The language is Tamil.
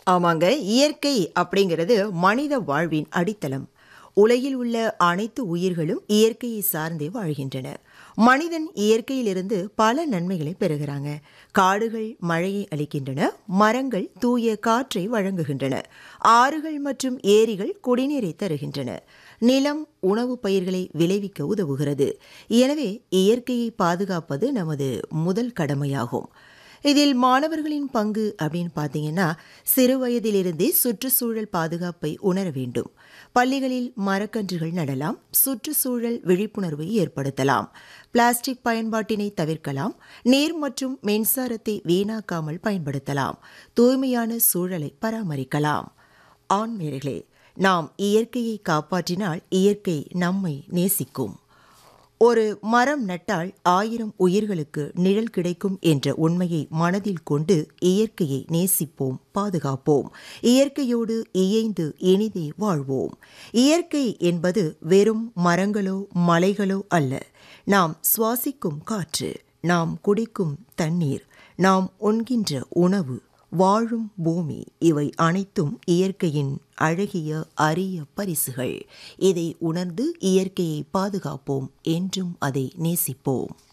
ஆமாங்க இயற்கை அப்படிங்கிறது மனித வாழ்வின் அடித்தளம் உலகில் உள்ள அனைத்து உயிர்களும் இயற்கையை சார்ந்தே வாழ்கின்றன மனிதன் இயற்கையிலிருந்து பல நன்மைகளை பெறுகிறாங்க காடுகள் மழையை அளிக்கின்றன மரங்கள் தூய காற்றை வழங்குகின்றன ஆறுகள் மற்றும் ஏரிகள் குடிநீரை தருகின்றன நிலம் உணவுப் பயிர்களை விளைவிக்க உதவுகிறது எனவே இயற்கையை பாதுகாப்பது நமது முதல் கடமையாகும் இதில் மாணவர்களின் பங்கு அப்படின்னு பார்த்தீங்கன்னா சிறு வயதிலிருந்தே சுற்றுச்சூழல் பாதுகாப்பை உணர வேண்டும் பள்ளிகளில் மரக்கன்றுகள் நடலாம் சுற்றுச்சூழல் விழிப்புணர்வை ஏற்படுத்தலாம் பிளாஸ்டிக் பயன்பாட்டினை தவிர்க்கலாம் நீர் மற்றும் மின்சாரத்தை வீணாக்காமல் பயன்படுத்தலாம் தூய்மையான சூழலை பராமரிக்கலாம் ஆண்மேர்களே நாம் இயற்கையை காப்பாற்றினால் இயற்கை நம்மை நேசிக்கும் ஒரு மரம் நட்டால் ஆயிரம் உயிர்களுக்கு நிழல் கிடைக்கும் என்ற உண்மையை மனதில் கொண்டு இயற்கையை நேசிப்போம் பாதுகாப்போம் இயற்கையோடு இயைந்து இனிதே வாழ்வோம் இயற்கை என்பது வெறும் மரங்களோ மலைகளோ அல்ல நாம் சுவாசிக்கும் காற்று நாம் குடிக்கும் தண்ணீர் நாம் உண்கின்ற உணவு வாழும் பூமி இவை அனைத்தும் இயற்கையின் அழகிய அரிய பரிசுகள் இதை உணர்ந்து இயற்கையை பாதுகாப்போம் என்றும் அதை நேசிப்போம்